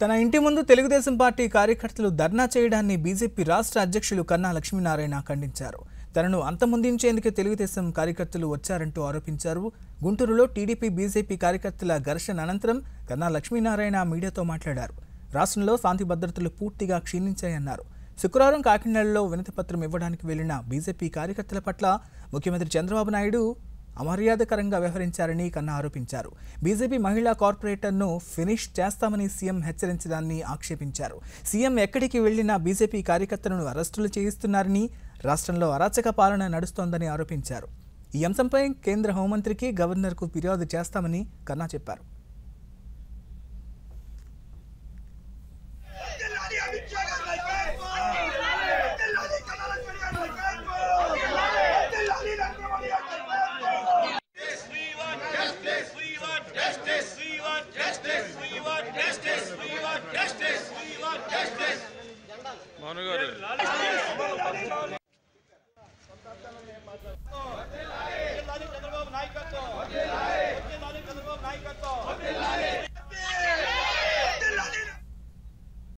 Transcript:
తన ఇంటి ముందు తెలుగుదేశం పార్టీ కార్యకర్తలు ధర్నా చేయడాన్ని బీజేపీ రాష్ట్ర అధ్యక్షులు కన్నా లక్ష్మీనారాయణ ఖండించారు తనను అంతమొందించేందుకు తెలుగుదేశం కార్యకర్తలు వచ్చారంటూ ఆరోపించారు గుంటూరులో టీడీపీ బీజేపీ కార్యకర్తల ఘర్షణ అనంతరం కన్నా లక్ష్మీనారాయణ మీడియాతో మాట్లాడారు రాష్ట్రంలో శాంతి భద్రతలు పూర్తిగా క్షీణించాయన్నారు శుక్రవారం కాకినాడలో వినతిపత్రం ఇవ్వడానికి వెళ్లిన బీజేపీ కార్యకర్తల పట్ల ముఖ్యమంత్రి చంద్రబాబు నాయుడు అమర్యాదకరంగా వ్యవహరించారని కన్నా ఆరోపించారు బీజేపీ మహిళా కార్పొరేటర్ను ఫినిష్ చేస్తామని సీఎం హెచ్చరించడాన్ని ఆక్షేపించారు సీఎం ఎక్కడికి వెళ్లినా బీజేపీ కార్యకర్తలను అరెస్టులు చేయిస్తున్నారని రాష్ట్రంలో అరాచక పాలన నడుస్తోందని ఆరోపించారు ఈ అంశంపై కేంద్ర హోంమంత్రికి గవర్నర్కు ఫిర్యాదు చేస్తామని కన్నా చెప్పారు జిల్లాని అమిత్ షా గారి నాయకత్వం జిల్లాని కమల గారి నాయకత్వం జిల్లాని నరేంద్ర మోడీ గారి నాయకత్వం We want justice. We want justice. We want justice. We want justice. We want justice. We want justice. మౌన గారు